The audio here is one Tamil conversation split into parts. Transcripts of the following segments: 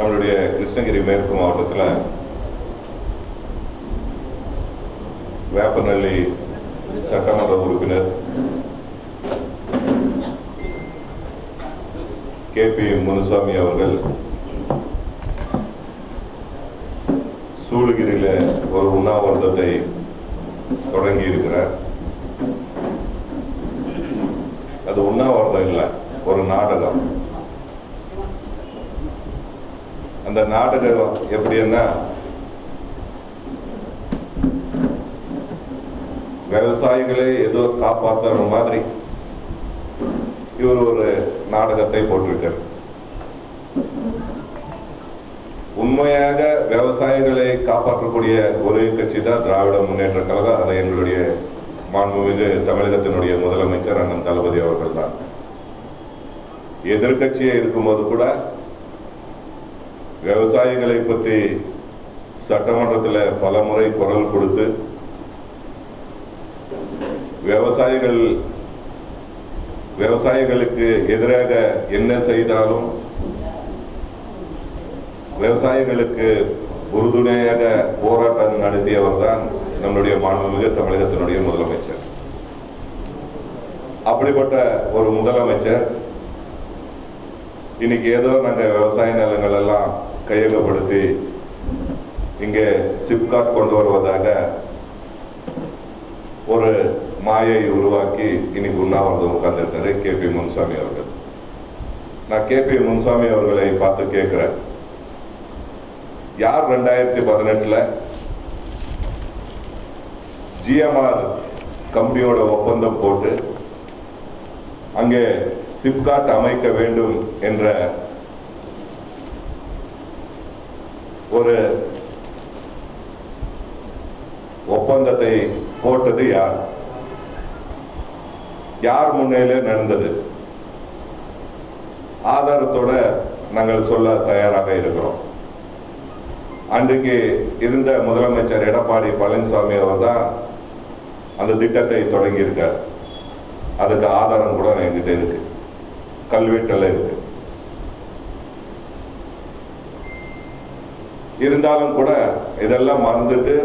நம்மளுடைய கிருஷ்ணகிரி மேற்கு மாவட்டத்தில் வேப்பநல்லி சட்டமன்ற உறுப்பினர் கே பி முனுசாமி அவர்கள் சூளகிரியில ஒரு உண்ணாவிரதத்தை தொடங்கி இருக்கிறார் அது உண்ணாவிரதம் இல்லை ஒரு நாடகம் அந்த நாடகம் எப்படின்னா விவசாயிகளை ஏதோ காப்பாற்றுற மாதிரி இவர் ஒரு நாடகத்தை போட்டிருக்கார் உண்மையாக விவசாயிகளை காப்பாற்றக்கூடிய ஒரே கட்சி தான் திராவிட முன்னேற்ற கழகம் அதை எங்களுடைய மாண்புமிகு தமிழகத்தினுடைய முதலமைச்சர் அண்ணன் தளபதி அவர்கள் தான் எதிர்கட்சியே இருக்கும்போது கூட விவசாயிகளை பற்றி சட்டமன்றத்தில் பல முறை குரல் கொடுத்து விவசாயிகள் விவசாயிகளுக்கு எதிராக என்ன செய்தாலும் விவசாயிகளுக்கு உறுதுணையாக போராட்டம் நடத்தியவர் தான் நம்முடைய மாண்புமிகு தமிழகத்தினுடைய முதலமைச்சர் அப்படிப்பட்ட ஒரு முதலமைச்சர் இன்னைக்கு ஏதோ நாங்கள் விவசாய நிலங்கள் எல்லாம் கையகப்படுத்தி இங்கே சிப்காட் கொண்டு வருவதாக ஒரு மாயை உருவாக்கி இன்னைக்கு உண்ணாவிரதம் உட்கார்ந்துருக்காரு கே பி முன்சாமி அவர்கள் நான் கே பி முன்சாமி அவர்களை பார்த்து கேட்கிறேன் யார் ரெண்டாயிரத்தி பதினெட்டுல ஜிஎம்ஆர் கம்பெனியோட ஒப்பந்தம் போட்டு அங்கே சிப்காட் அமைக்க வேண்டும் என்ற ஒரு ஒப்பந்தத்தை போட்டது யார் யார் முன்னிலையில நடந்தது ஆதாரத்தோட நாங்கள் சொல்ல தயாராக இருக்கிறோம் அன்றைக்கு இருந்த முதலமைச்சர் எடப்பாடி பழனிசாமி அவர் தான் அந்த திட்டத்தை தொடங்கியிருக்கார் அதுக்கு ஆதாரம் கூட என்கிட்ட இருக்கு கல்வெட்டில் இருக்கு இருந்தாலும் கூட இதெல்லாம் மறந்துட்டு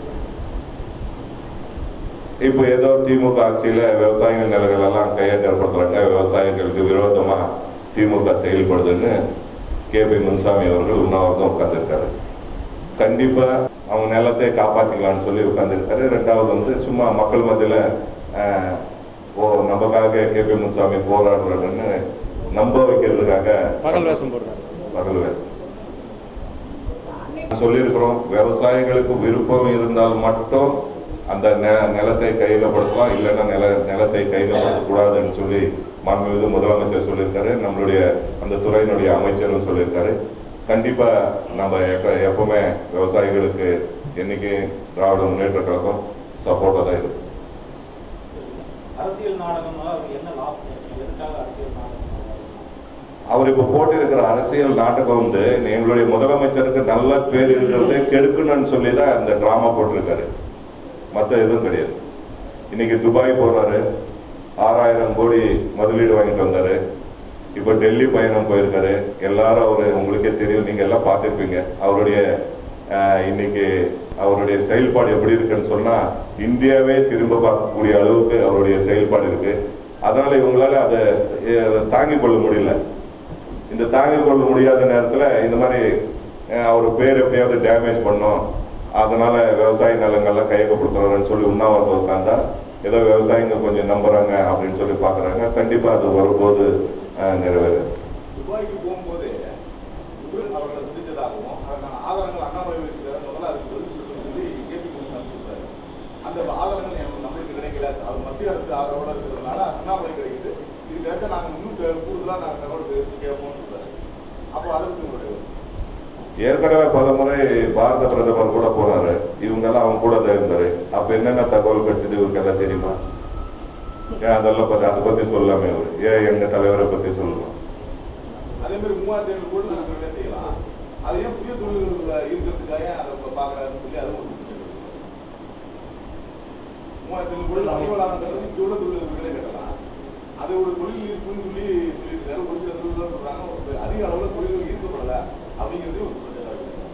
இப்போ ஏதோ திமுக ஆட்சியில விவசாயிகள் நிலங்கள் எல்லாம் கையகப்படுத்துறாங்க விவசாயிகளுக்கு விரோதமா திமுக செயல்படுதுன்னு கே பி முன்சாமி அவர்கள் உண்ணாவிரதம் உட்கார்ந்துருக்காரு கண்டிப்பா அவங்க நிலத்தை காப்பாத்திக்கலாம்னு சொல்லி உட்கார்ந்துருக்காரு ரெண்டாவது வந்து சும்மா மக்கள் மத்தியில ஆஹ், ஓ நமக்காக கே பி முன்சாமி போராடுறாருன்னு நம்ப வைக்கிறதுக்காக பகல் வேஷம் போடுறாரு பகல் வேஷம் சொல்லியிருக்கிறோம் விவசாயிகளுக்கு விருப்பம் இருந்தால் மட்டும் அந்த நெ- நிலத்தை கையகப்படுத்தலாம் இல்லைன்னா நில நிலத்தை கையகப்படுத்தக்கூடாதுன்னு சொல்லி மாண்புமிகு முதலமைச்சர் சொல்லியிருக்காரு நம்மளுடைய அந்த துறையினுடைய அமைச்சரும் சொல்லியிருக்காரு கண்டிப்பா நம்ம எப்ப- எப்பவுமே விவசாயிகளுக்கு என்னைக்கு திராவிட முன்னேற்ற கழகம் சப்போர்ட்டாக தான் இருக்கும் அரசியல் நாடகம்னால அவருக்கு என்ன லாபம் எதுக்காக அரசியல் நாடகம் அவர் இப்ப போட்டிருக்கிற அரசியல் நாடகம் வந்து எங்களுடைய முதலமைச்சருக்கு நல்ல பேர் இருக்கிறதே கெடுக்கணும்னு சொல்லி தான் இந்த டிராமா போட்டிருக்காரு மற்ற எதுவும் கிடையாது இன்னைக்கு துபாய் போறாரு ஆறாயிரம் கோடி முதலீடு வாங்கிட்டு வந்தாரு இப்போ டெல்லி பயணம் போயிருக்காரு எல்லாரும் அவரு உங்களுக்கே தெரியும் நீங்க எல்லாம் பார்த்திருப்பீங்க அவருடைய ஆஹ், இன்னைக்கு அவருடைய செயல்பாடு எப்படி இருக்குன்னு சொன்னா இந்தியாவே திரும்ப பார்க்கக்கூடிய அளவுக்கு அவருடைய செயல்பாடு இருக்கு அதனால இவங்களால அதை அஹ், தாங்கிக் கொள்ள முடியல இந்த தாங்கிக் கொள்ள முடியாத நேரத்துல இந்த மாதிரி அஹ், அவர் பேர் எப்படியாவது டேமேஜ் பண்ணோம் அதனால விவசாய நிலங்கள்லாம் கையகப்படுத்துறாருன்னு சொல்லி உண்ணாவிரதம் உட்கார்ந்தா ஏதோ விவசாயிங்க கொஞ்சம் நம்புறாங்க அப்படின்னு சொல்லி பாக்குறாங்க கண்டிப்பா அது வரும்போது அஹ், நிறைவேறும் துபாய்க்கு போகும்போது இவர் அவர்களை சந்தித்ததாகவும் அதற்கான ஆதாரங்கள் அண்ணாமலை இருக்கிறார் முதல்ல அதுக்கு பதில் சொல்லணும்னு சொல்லி கேபி முனுசாமி சொல்றாரு அந்த ஆதாரங்கள் எனக்கு நம்மளுக்கு கிடைக்கல அவர் மத்திய அரசு ஆதரவோட இருக்கிறதுனால அண்ணாமலை கிடைக்குது இது கிடைச்சா நாங்கள் இன்னும் தெ- கூடுதலா நாங்கள் தகவல் சேர்த்து கேட்போம்னு சொல்றாரு அப்போ அதை பற்றி உங்களுடைய ஏற்கனவே பல முறை பாரத பிரதமர் கூட போனாரு இவங்க எல்லாம் அவங்க கூட தான் இருந்தாரு அப்ப என்னென்ன தகவல் கிடைச்சது இவருக்கு எல்லாம் தெரியுமா ஏன் அதெல்லாம் பத்தி அதை பத்தி சொல்லாமே இவரு ஏன் எங்க தலைவரை பத்தி சொல்லலாம் அதே மாதிரி மூவாயிரத்தி ஐநூறு கோடி நாங்கள் வேலை செய்யலாம் அது ஏன் புதிய தொழில்கள் இருக்கிறதுக்காக அதை பார்க்கலாதுன்னு சொல்லி அதுவும் ஒரு கேள்வி. மூவாயிரத்தி ஐநூறு கோடி மணி வளாகங்கிறது இங்கே உள்ள தொழில்களே கட்டலாம் அது ஒரு தொழில் இருக்குன்னு சொல்லி சொல்லியிருக்காரு ஒரு சில தொழில் தான் சொல்றாங்க ஒரு அதிக அளவில் தொழில்கள் ஈர்க்கப்படலை அப்படிங்கிறது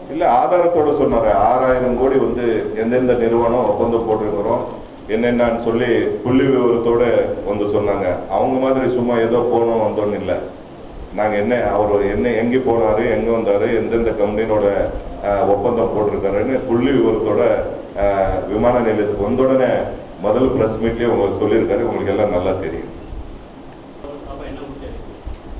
இல்ல ஆதாரத்தோட சொன்னாரு ஆறாயிரம் கோடி வந்து எந்தெந்த நிறுவனம் ஒப்பந்தம் போட்டிருக்கிறோம் என்னென்னு சொல்லி புள்ளி விவரத்தோட வந்து சொன்னாங்க அவங்க மாதிரி சும்மா ஏதோ போனோம் வந்தோன்னு இல்லை நாங்க என்ன அவர் என்ன எங்கே போனாரு எங்க வந்தாரு எந்தெந்த கம்பெனியோட அஹ், ஒப்பந்தம் போட்டிருக்காருன்னு புள்ளி விவரத்தோட அஹ், விமான நிலையத்துக்கு வந்த உடனே முதல் பிரஸ் மீட்லயே உங்களுக்கு சொல்லியிருக்காரு உங்களுக்கு எல்லாம் நல்லா தெரியும் சபை என்ன உறுதி அளிக்கும்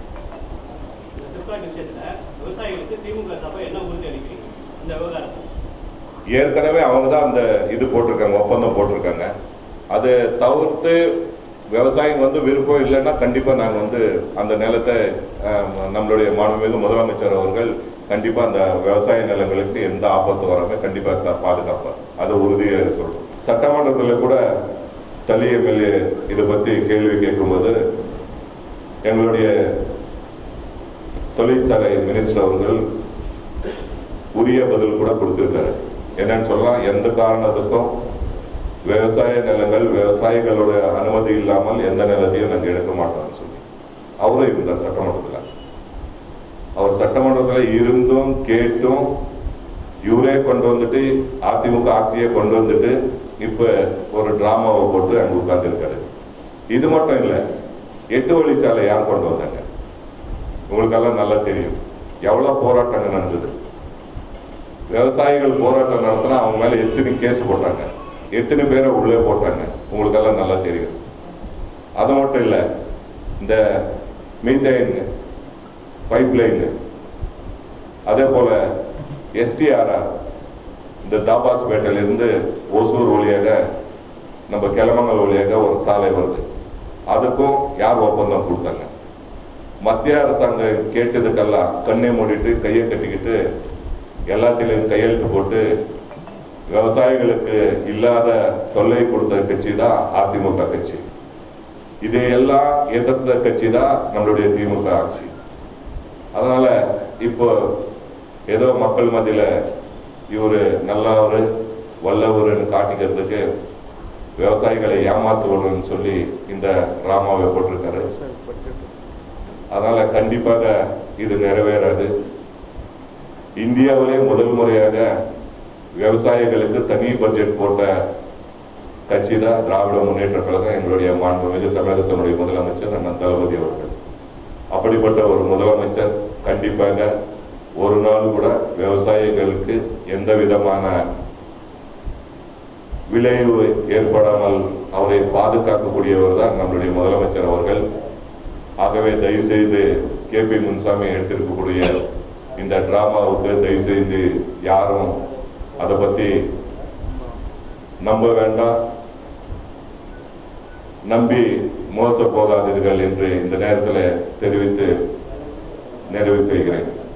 இந்த சிப்காட் விஷயத்துல விவசாயிகளுக்கு திமுக சபை என்ன உறுதி அளிக்கிறீங்க இந்த விவகாரத்தை ஏற்கனவே அவங்க தான் அந்த இது போட்டிருக்காங்க ஒப்பந்தம் போட்டிருக்காங்க அதை தவிர்த்து விவசாயிங்க வந்து விருப்பம் இல்லைன்னா கண்டிப்பா நாங்க வந்து அந்த நிலத்தை அஹ், நம்மளுடைய மாண்புமிகு முதலமைச்சர் அவர்கள் கண்டிப்பா அந்த விவசாய நிலங்களுக்கு எந்த ஆபத்து வராம கண்டிப்பா க- பாதுகாப்பார் அதை உறுதியாக சொல்றோம் சட்டமன்றத்தில் கூட தலி எம்எல்ஏ இதை பத்தி கேள்வி கேட்கும்போது எங்களுடைய தொழிற்சாலை மினிஸ்டர் அவர்கள் உரிய பதில் கூட கொடுத்திருக்காரு என்னன்னு சொல்லலாம் எந்த காரணத்துக்கும் விவசாய நிலங்கள் விவசாயிகளோட அனுமதி இல்லாமல் எந்த நிலத்தையும் நாங்கள் எடுக்க மாட்டோம்னு சொல்லி அவரும் இருந்தார் சட்டமன்றத்தில் அவர் சட்டமன்றத்தில் இருந்தும் கேட்டும் இவரே கொண்டு வந்துட்டு அதிமுக ஆட்சியை கொண்டு வந்துட்டு இப்ப ஒரு டிராமாவை போட்டு அங்க உட்கார்ந்துருக்காரு இது மட்டும் இல்லை எட்டு வழிச்சாலை யார் கொண்டு வந்தாங்க உங்களுக்கெல்லாம் நல்லா தெரியும் எவ்வளவு போராட்டங்கள் நடந்தது விவசாயிகள் போராட்டம் நடத்தினா அவங்க மேல எத்தனை கேஸ் போட்டாங்க எத்தனை பேரை உள்ளே போட்டாங்க உங்களுக்கெல்லாம் நல்லா தெரியும் அது மட்டும் இல்லை இந்த மீத்தேன் பைப்லைன் அதே போல எஸ்டிஆர்ஆர் இந்த தாபாஸ்பேட்டையில இருந்து ஓசூர் வழியாக நம்ம கிளமங்கல் வழியாக ஒரு சாலை வருது அதுக்கும் யார் ஒப்பந்தம் கொடுத்தாங்க மத்திய அரசாங்கம் கேட்டதுக்கெல்லாம் கண்ணை மூடிட்டு கையை கட்டிக்கிட்டு எல்லாத்திலையும் கையெழுத்து போட்டு விவசாயிகளுக்கு இல்லாத தொல்லை கொடுத்த கட்சி தான் அதிமுக கட்சி இதையெல்லாம் எதிர்த்த கட்சி தான் நம்மளுடைய திமுக ஆட்சி அதனால இப்போ ஏதோ மக்கள் மத்தியில இவரு நல்லவர் வல்லவர்னு காட்டிக்கிறதுக்கு விவசாயிகளை ஏமாத்துவர்னு சொல்லி இந்த ராமாவை போட்டிருக்காரு அதனால கண்டிப்பாக இது நிறைவேறாது இந்தியாவிலே முதல் முறையாக விவசாயிகளுக்கு தனி பட்ஜெட் போட்ட கட்சி தான் திராவிட முன்னேற்ற கழகம் எங்களுடைய மாண்புமிகு தமிழகத்தினுடைய முதலமைச்சர் அண்ணன் தளபதி அவர்கள் அப்படிப்பட்ட ஒரு முதலமைச்சர் கண்டிப்பாக ஒரு நாள் கூட விவசாயிகளுக்கு எந்த விதமான விளைவு ஏற்படாமல் அவரை பாதுகாக்கக்கூடியவர் தான் நம்மளுடைய முதலமைச்சர் அவர்கள் ஆகவே தயவு செய்து கே பி முன்சாமி எடுத்திருக்கக்கூடிய இந்த டிராமாவுக்கு தயவு செய்து யாரும் அதை பத்தி நம்ப வேண்டாம் நம்பி மோச போகாதீர்கள் என்று இந்த நேரத்தில் தெரிவித்து நிறைவு செய்கிறேன்